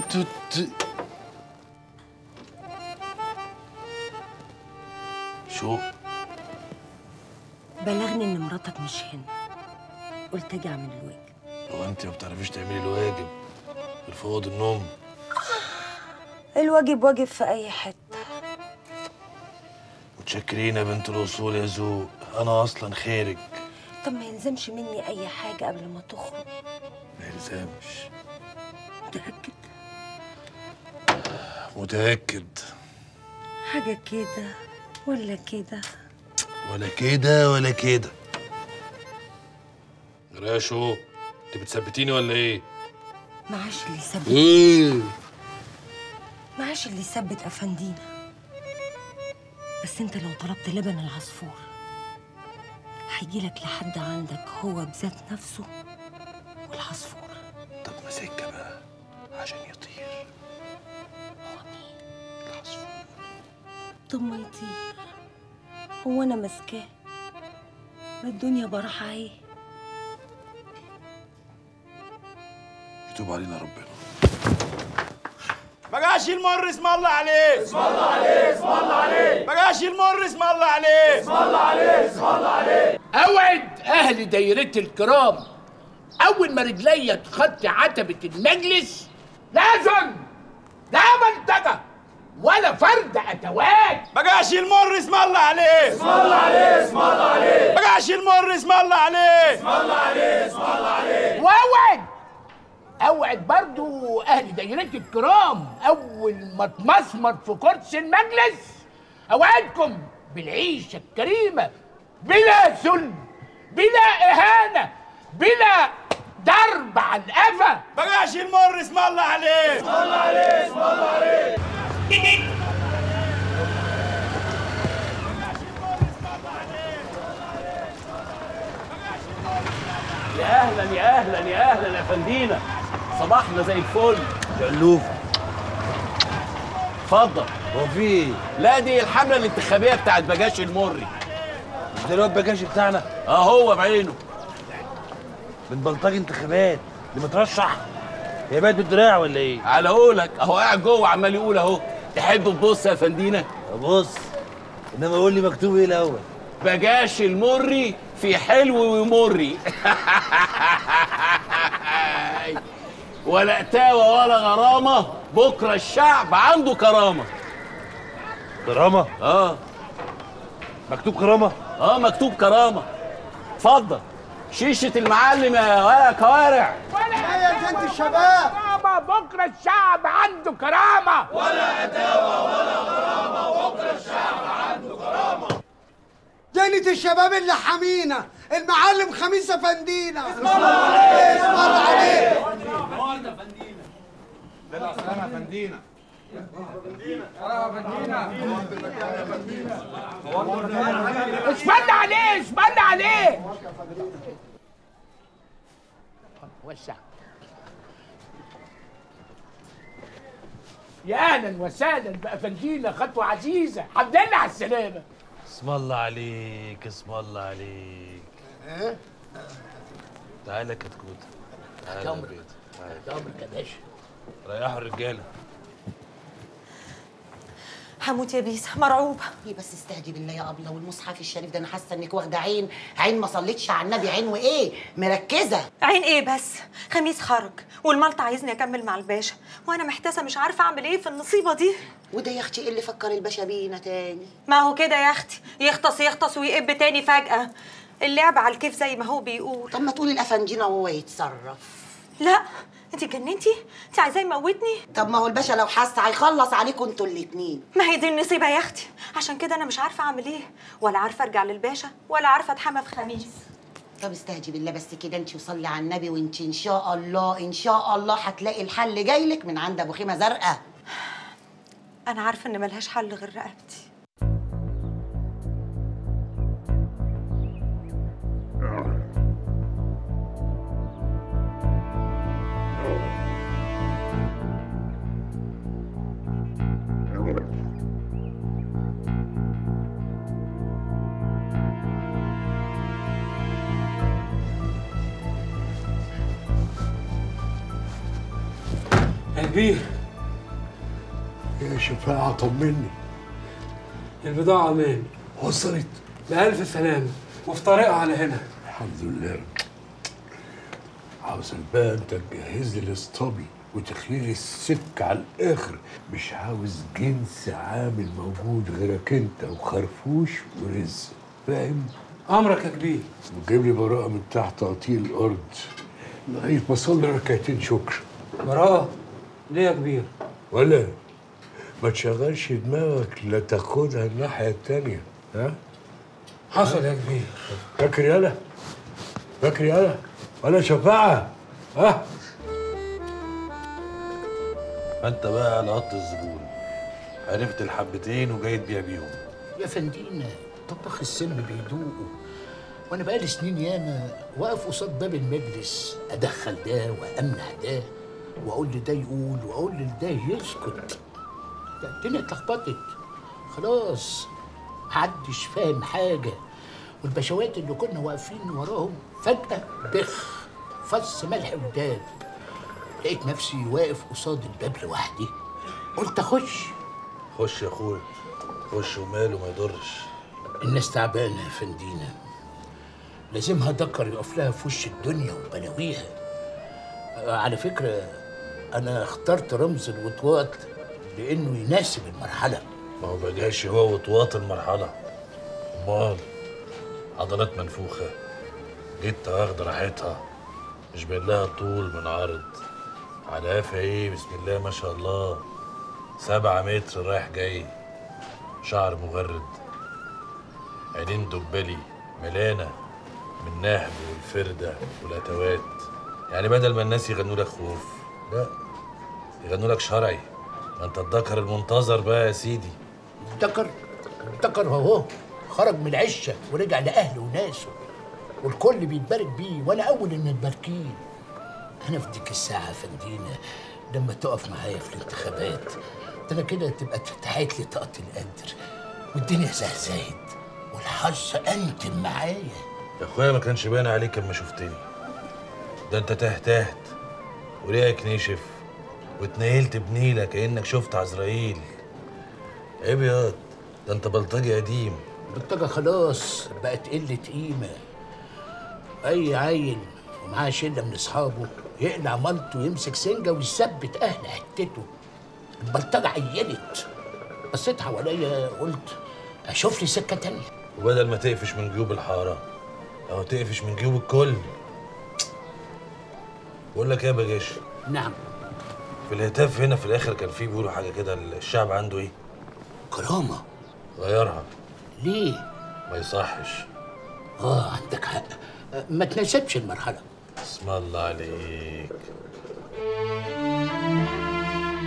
تو تو شو بلغني ان مراتك مش هنا قلت اجي اعمل الواجب هو انت ما بتعرفيش تعملي الواجب غير في اوضه النوم الواجب واجب في اي حته متشكرين يا بنت الاصول يا ذوق انا اصلا خارج طب ما يلزمش مني اي حاجه قبل ما تخرج ما يلزمش متاكد متاكد حاجه كده ولا كده ولا كده ولا كده يا شو انت بتثبتيني ولا ايه معاش اللي يثبت ايه معاش اللي يثبت افندينا بس انت لو طلبت لبن العصفور هيجيلك لحد عندك هو بذات نفسه والعصفور طب ما سكه بقى عشان يطير هو مين العصفور طب ما يطير هو انا ماسكاه ما الدنيا براحه ايه يتوب علينا ربنا ما جاش المر اسم الله عليه اسم الله عليه اسم الله عليه ما جاش المر اسم الله عليه اسم الله عليه اسم الله عليه اوعد اهل دايرتي الكرام اول ما رجليا تخطي عتبه المجلس لازم لا منتجه ولا فرد اتوات ما جاش المر اسم الله عليه اسم الله عليه اسم الله عليه ما جاش المر اسم الله عليه اسم الله عليه اسم الله عليه واوعد اوعد برضو اهل دايرتي الكرام اول ما اتمسمر في كرسي المجلس اوعدكم بالعيشه الكريمه بلا ذل بلا اهانه بلا ضرب على القفا ما جاش المر اسم الله عليه اسم الله عليه اسم الله عليه يا اهلا يا اهلا يا اهلا يا فندينا صباحنا زي الفل شلوف اتفضل هو في ايه؟ لا دي الحمله الانتخابيه بتاعت بجاش المري مش ده الواد بجاش بتاعنا اه هو بعينه من بلطجي انتخابات اللي مترشح هي بقت بالدراع ولا ايه؟ على قولك اهو قاعد جوه عمال يقول اهو تحب تبص يا فندينا بص انما قول لي مكتوب ايه الاول بجاش المري في حلو ومري ولا قتاوه ولا غرامه بكره الشعب عنده كرامه كرامه اه مكتوب كرامه اه مكتوب كرامه اتفضل شيشه المعلم يا ولا كوارع يا جنت الشباب كرامه بكره الشعب عنده كرامه جنة الشباب اللي حمينا المعلم خميس افندينا اسم الله عليه اسم الله عليه اسبل عليه اسبل عليه وسع يا اهلا وسهلا بافندينا خطوه عزيزه الحمد لله على السلامه اسم الله عليك اسم الله عليك تعالى يا كتكوت تعالى يا أمرك. بيت تعالى امرك يا باشا ريحوا الرجاله هموت يا بيسا مرعوبة ايه بس استهدي بالله يا ابله والمصحف الشريف ده انا حاسه انك واخده عين عين ما صليتش على النبي عين وايه مركزه عين ايه بس خميس خرج والملط عايزني اكمل مع الباشا وانا محتاسة مش عارفة اعمل ايه في النصيبة دي وده يا اختي ايه اللي فكر الباشا بينا تاني ما هو كده يا اختي يغطس يغطس ويقب تاني فجأة اللعب على الكيف زي ما هو بيقول طب ما تقولي الافنجينا وهو يتصرف لا انت اتجننتي انت عايزاه يموتني طب ما هو الباشا لو حس هيخلص عليكم انتوا الاتنين ما هي دي النصيبة يا اختي عشان كده انا مش عارفة اعمل ايه ولا عارفة ارجع للباشا ولا عارفة اتحمى في خميس طب استهدي بالله بس كده انت وصلي على النبي وانت ان شاء الله ان شاء الله هتلاقي الحل جايلك من عند ابو خيمه زرقاء انا عارفة ان ملهاش حل غير رقبتي يا كبير يا شفاعة طمني البضاعة مان وصلت بألف سلامة وفي طريقها على هنا الحمد لله عاوزك بقى انت تجهز لي الاسطبل وتخلي لي السك على الاخر مش عاوز جنس عامل موجود غيرك انت وخرفوش ورزق فاهم أمرك يا كبير وجيب لي براءة من تحت قطيع الارض لغاية ما اصلي ركعتين شكر براءة ليه يا كبير؟ ولا ما تشغلش دماغك لا تاخدها الناحية التانية ها حصل يا كبير فاكر يالا فاكر يالا ولا شفاعة ها فانت بقى لقطت الزبون عرفت الحبتين وجاي تبيع بيهم يا فندينا طباخ السم بيدوقوا وانا بقالي سنين ياما واقف قصاد باب المجلس ادخل ده وامنع ده واقول لده يقول واقول لده يسكت ده الدنيا اتلخبطت خلاص محدش فاهم حاجه والبشوات اللي كنا واقفين وراهم فجاه بخ فص ملح وداب لقيت نفسي واقف قصاد الباب لوحدي قلت اخش خش يا اخويا خش وماله ما يضرش الناس تعبانة يا فندينا لازمها دكر يقف لها في وش الدنيا وبلاويها آه، على فكرة أنا اخترت رمز الوطواط لأنه يناسب المرحلة ما هو بقاش هو وطواط المرحلة امال عضلات منفوخة جيت واخدة راحتها مش باين لها طول من عرض على قفا ايه بسم الله ما شاء الله سبعة متر رايح جاي شعر مغرد عينين دبلي ملانة من نهب والفردة والأتوات يعني بدل ما الناس يغنوا لك خوف لا يغنوا لك شرعي ما انت الذكر المنتظر بقى يا سيدي دكر دكر اهو خرج من العشة ورجع لأهله وناسه والكل بيتبارك بيه وأنا أول المتباركين أنا في ديك الساعة يا فندينا لما تقف معايا في الانتخابات ده أنا كده تبقى اتفتحت لي طاقة القدر والدنيا زهزهت والحظ أنتم معايا يا اخويا ما كانش باين عليك اما شفتني ده انت تهتهت وريقك نشف واتنيلت بنيلة كأنك شفت عزرائيل عيب ياض ده انت بلطجي قديم البلطجة خلاص بقت قلة قيمة أي عيل ومعاه شلة من أصحابه يقلع مالته ويمسك سنجة ويثبت أهل حتته البلطجة عيلت بصيت حواليا قلت أشوف لي سكة تانية وبدل ما تقفش من جيوب الحارة أو تقفش من جيوب الكل بقول لك ايه يا بجاش نعم في الهتاف هنا في الآخر كان فيه بيقولوا حاجة كده الشعب عنده ايه كرامة غيرها ليه؟ ما يصحش آه عندك حق ما تناسبش المرحلة اسم الله عليك